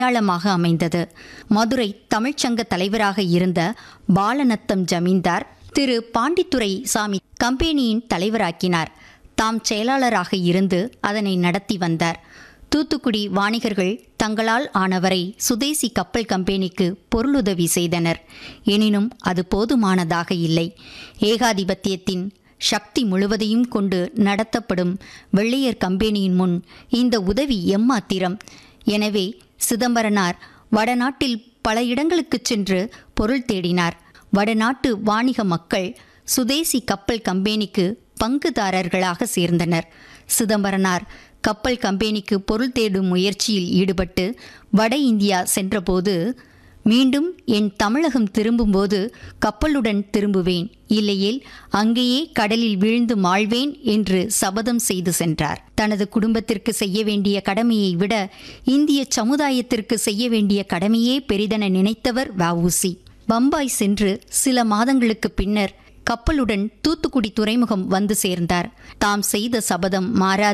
அடையாளமாக அமைந்தது மதுரை தமிழ்ச்சங்க தலைவராக இருந்த பாலநத்தம் ஜமீன்தார் திரு பாண்டித்துரை சாமி கம்பெனியின் தலைவராக்கினார் தாம் செயலாளராக இருந்து அதனை நடத்தி வந்தார் தூத்துக்குடி வாணிகர்கள் தங்களால் ஆனவரை சுதேசி கப்பல் கம்பெனிக்கு பொருளுதவி செய்தனர் எனினும் அது போதுமானதாக இல்லை ஏகாதிபத்தியத்தின் சக்தி முழுவதையும் கொண்டு நடத்தப்படும் வெள்ளையர் கம்பெனியின் முன் இந்த உதவி எம்மாத்திரம் எனவே சிதம்பரனார் வடநாட்டில் பல இடங்களுக்குச் சென்று பொருள் தேடினார் வடநாட்டு வாணிக மக்கள் சுதேசி கப்பல் கம்பெனிக்கு பங்குதாரர்களாக சேர்ந்தனர் சிதம்பரனார் கப்பல் கம்பெனிக்கு பொருள் தேடும் முயற்சியில் ஈடுபட்டு வட இந்தியா சென்றபோது மீண்டும் என் தமிழகம் திரும்பும்போது கப்பலுடன் திரும்புவேன் இல்லையேல் அங்கேயே கடலில் வீழ்ந்து மாழ்வேன் என்று சபதம் செய்து சென்றார் தனது குடும்பத்திற்கு செய்ய வேண்டிய கடமையை விட இந்திய சமுதாயத்திற்கு செய்ய வேண்டிய கடமையே பெரிதென நினைத்தவர் வஉசி பம்பாய் சென்று சில மாதங்களுக்கு பின்னர் கப்பலுடன் தூத்துக்குடி துறைமுகம் வந்து சேர்ந்தார் தாம் செய்த சபதம் மாறாது